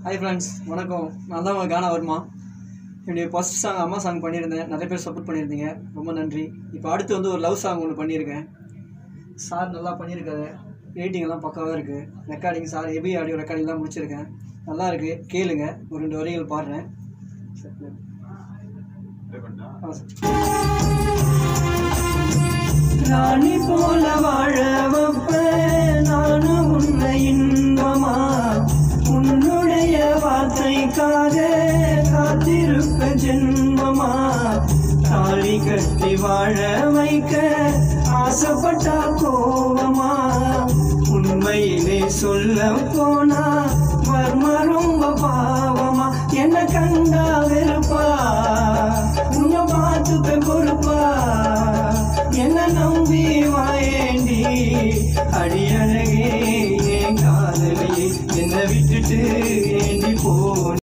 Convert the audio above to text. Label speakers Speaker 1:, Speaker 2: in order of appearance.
Speaker 1: Hi friends வணக்கம் நான் தான் உங்கள் கானா வர்மா என்னுடைய ஃபஸ்ட் சாங் அம்மா சாங் பண்ணியிருந்தேன் நிறைய பேர் சப்போர்ட் பண்ணியிருந்தீங்க ரொம்ப நன்றி இப்போ அடுத்து வந்து ஒரு லவ் சாங் ஒன்று பண்ணியிருக்கேன் சார் நல்லா பண்ணியிருக்காரு எடிட்டிங் எல்லாம் பக்காவாக இருக்குது ரெக்கார்டிங் சார் ஹெவி ஆடியோ ரெக்கார்டிங்லாம் முடிச்சிருக்கேன் நல்லா இருக்குது கேளுங்க ஒரு ரெண்டு வரிகள் பாடுறேன் ஆ, சார். ராணி போல வாழ வைப்பேன் நானும் உன்னை இன்பமா உன்னுடைய வார்த்தைக்காக காத்திருப்ப ஜென்மமா தாலி கட்டி வாழ வைக்க ஆசைப்பட்டா கோவமா உண்மையிலே சொல்ல போனா வர்மா ரொம்ப பாவமா என்ன கண்டா வெறுப்பா உன்னை பார்த்துப்ப பொறுப்பா என்ன நம்பி வாயேண்டி அடியழகே என் காதலியே என்னை விட்டுட்டு ஏண்டி போ